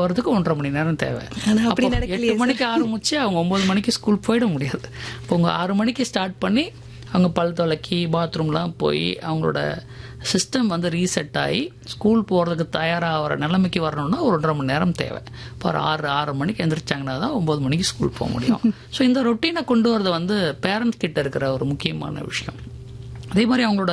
வரதுக்கு ஒன்றரை மணி நேரம் தேவை ஆனா அப்படி அப்போ நடக்கலையே எட்டு மணிக்கு ஆரம்பிச்சு அவங்க ஒன்பது மணிக்கு ஸ்கூல் போயிட முடியாது இப்போ உங்க ஆறு மணிக்கு ஸ்டார்ட் பண்ணி அவங்க பல் துளக்கி பாத்ரூம்லாம் போய் அவங்களோட சிஸ்டம் வந்து ரீசெட் ஆகி ஸ்கூல் போகிறதுக்கு தயாராகிற நிலைமைக்கு வரணும்னா ஒரு ஒன்றரை மணி நேரம் தேவை இப்போ ஒரு ஆறு ஆறு மணிக்கு எந்திரிச்சாங்கன்னா தான் ஒம்பது மணிக்கு ஸ்கூல் போக முடியும் ஸோ இந்த ரொட்டீனை கொண்டு வரது வந்து பேரண்ட்ஸ் கிட்ட இருக்கிற ஒரு முக்கியமான விஷயம் அதே மாதிரி அவங்களோட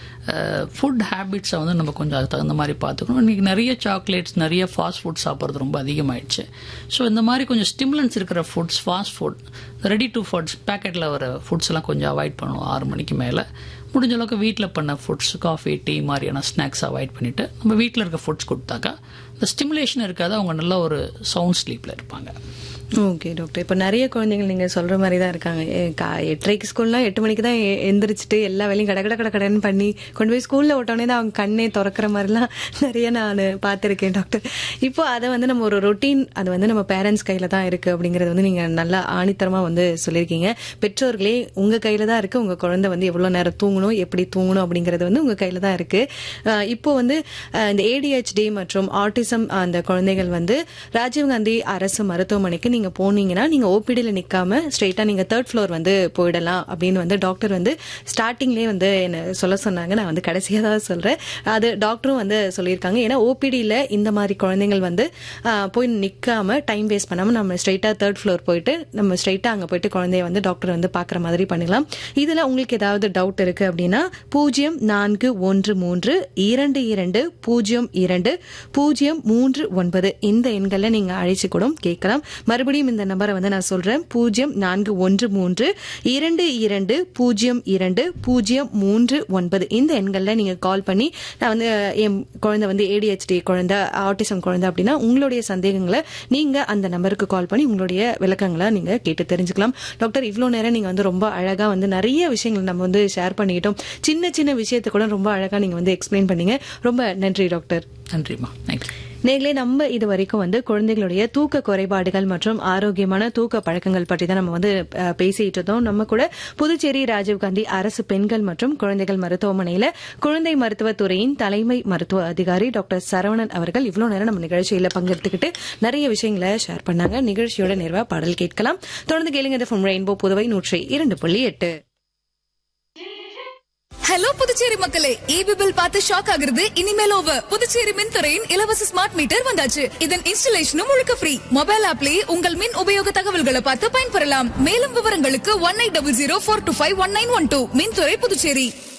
ஃபுட் ஹேபிட்ஸை வந்து நம்ம கொஞ்சம் அதுக்கு தகுந்த மாதிரி பார்த்துக்கணும் இன்றைக்கி நிறைய சாக்லேட்ஸ் நிறைய ஃபாஸ்ட் ஃபுட் சாப்பிட்றது ரொம்ப அதிகமாயிடுச்சு ஸோ இந்த மாதிரி கொஞ்சம் ஸ்டிமுலன்ஸ் இருக்கிற foods fast food ready to foods பேக்கெட்டில் வர ஃபுட்ஸ் எல்லாம் கொஞ்சம் அவாய்ட் பண்ணணும் ஆறு மணிக்கு மேலே முடிஞ்ச அளவுக்கு வீட்டில் பண்ண ஃபுட்ஸ் காஃபி டீ மாதிரியான ஸ்நாக்ஸ் அவாய்ட் பண்ணிவிட்டு நம்ம வீட்டில் இருக்க ஃபுட்ஸ் கொடுத்தாக்கா இந்த ஸ்டிமுலேஷன் இருக்காது அவங்க நல்ல ஒரு சவுண்ட் ஸ்லீப்பில் இருப்பாங்க ஓகே டாக்டர் இப்போ நிறைய குழந்தைகள் நீங்க சொல்ற மாதிரி தான் இருக்காங்க ஏ, கா- எட்டரைக்கு ஸ்கூல்னா எட்டு மணிக்கு தான் எ- எந்திரிச்சிட்டு எல்லா வேலையும் கட கட கட கடன்னு பண்ணி கொண்டு போய் ஸ்கூல்ல விட்டோடனே தான் அவங்க கண்ணே திறக்கிற மாதிரிலாம் நிறைய நான் பார்த்துருக்கேன் டாக்டர் இப்போ அதை வந்து நம்ம ஒரு ரொட்டீன் அது வந்து நம்ம பேரண்ட்ஸ் கையில தான் இருக்கு அப்படிங்கறது வந்து நீங்க நல்லா ஆணித்தரமா வந்து சொல்லியிருக்கீங்க பெற்றோர்களே உங்க கையில தான் இருக்கு உங்க குழந்தை வந்து எவ்வளவு நேரம் தூங்கணும் எப்படி தூங்கணும் அப்படிங்கறது வந்து உங்க கையில தான் இருக்கு அஹ் இப்போ வந்து அஹ் இந்த ஏடிஹெச்டி மற்றும் ஆட்டிசம் அந்த குழந்தைகள் வந்து ராஜீவ்காந்தி அரசு மருத்துவமனைக்கு நீங்க போனீங்கன்னா நீங்க ஓபிடியில நிக்காம ஸ்ட்ரெயிட்டா நீங்க தேர்ட் ஃப்ளோர் வந்து போயிடலாம் அப்படின்னு வந்து டாக்டர் வந்து ஸ்டார்டிங்லேயே வந்து என்ன சொல்ல சொன்னாங்க நான் வந்து கடைசியா தான் சொல்றேன் அது டாக்டரும் வந்து சொல்லியிருக்காங்க ஏன்னா ஓபிடியில இந்த மாதிரி குழந்தைகள் வந்து ஆஹ், போய் நிக்காம டைம் வேஸ்ட் பண்ணாம நம்ம ஸ்ட்ரெயிட்டா தேர்ட் ஃப்ளோர் போயிட்டு நம்ம ஸ்ட்ரெயிட்டா அங்க போயிட்டு குழந்தைய வந்து டாக்டர் வந்து பாக்குற மாதிரி பண்ணிடலாம் இதுல உங்களுக்கு ஏதாவது டவுட் இருக்கு அப்படின்னா பூஜ்ஜியம் நான்கு ஒன்று மூன்று இரண்டு இரண்டு பூஜ்ஜியம் இரண்டு பூஜ்ஜியம் மூன்று ஒன்பது இந்த எண்களை நீங்க அழைச்சு கூட கேட்கலாம் மறுபடியும் இந்த நம்பரை வந்து நான் சொல்றேன் பூஜ்ஜியம் நான்கு ஒன்று மூன்று இரண்டு இரண்டு பூஜ்ஜியம் இரண்டு பூஜ்ஜியம் மூன்று ஒன்பது இந்த எண்களில் நீங்க கால் பண்ணி நான் வந்து என் குழந்தை வந்து ஏடிஹெச்டி குழந்தை ஆட்டிசம் குழந்தை அப்படின்னா உங்களுடைய சந்தேகங்களை நீங்க அந்த நம்பருக்கு கால் பண்ணி உங்களுடைய விளக்கங்களை நீங்க கேட்டு தெரிஞ்சுக்கலாம் டாக்டர் இவ்வளோ நேரம் நீங்க வந்து ரொம்ப அழகா வந்து நிறைய விஷயங்கள் நம்ம வந்து ஷேர் பண்ணிக்கிட்டோம் சின்ன சின்ன விஷயத்தை கூட ரொம்ப அழகா நீங்க வந்து எக்ஸ்பிளைன் பண்ணீங்க ரொம்ப நன்றி டாக்டர் நன்றிம்மா தேங்க்யூ நேர்களே நம்ம இது வரைக்கும் வந்து குழந்தைகளுடைய தூக்க குறைபாடுகள் மற்றும் ஆரோக்கியமான தூக்க பழக்கங்கள் பற்றி தான் நம்ம வந்து அஹ், பேசிட்டு இருந்தோம் நம்ம கூட புதுச்சேரி ராஜீவ்காந்தி அரசு பெண்கள் மற்றும் குழந்தைகள் மருத்துவமனையில குழந்தை மருத்துவத் துறையின் தலைமை மருத்துவ அதிகாரி டாக்டர் சரவணன் அவர்கள் இவ்வளவு நேரம் நம்ம நிகழ்ச்சியில பங்கெடுத்துக்கிட்டு நிறைய விஷயங்களை ஷேர் பண்ணாங்க நிகழ்ச்சியோட நிறைவா பாடல் கேட்கலாம் தொடர்ந்து கேளுங்க ஃப்ரம் ரெயின்போ புதுவை நூற்றி இரண்டு புள்ளி எட்டு ஹலோ புதுச்சேரி மக்களே ஈபி பில் பார்த்து ஷாக் ஆகுறது இனிமேல் ஓவர் புதுச்சேரி மின்துறையின் இலவச ஸ்மார்ட் மீட்டர் வந்தாச்சு இதன் இன்ஸ்டலேஷனும் முழுக்க ஃப்ரீ மொபைல் ஆப்லயே உங்கள் மின் உபயோக தகவல்களை பார்த்து பயன்பெறலாம் மேலும் விவரங்களுக்கு one eight double zero four two five one nine one two மின்துறை புதுச்சேரி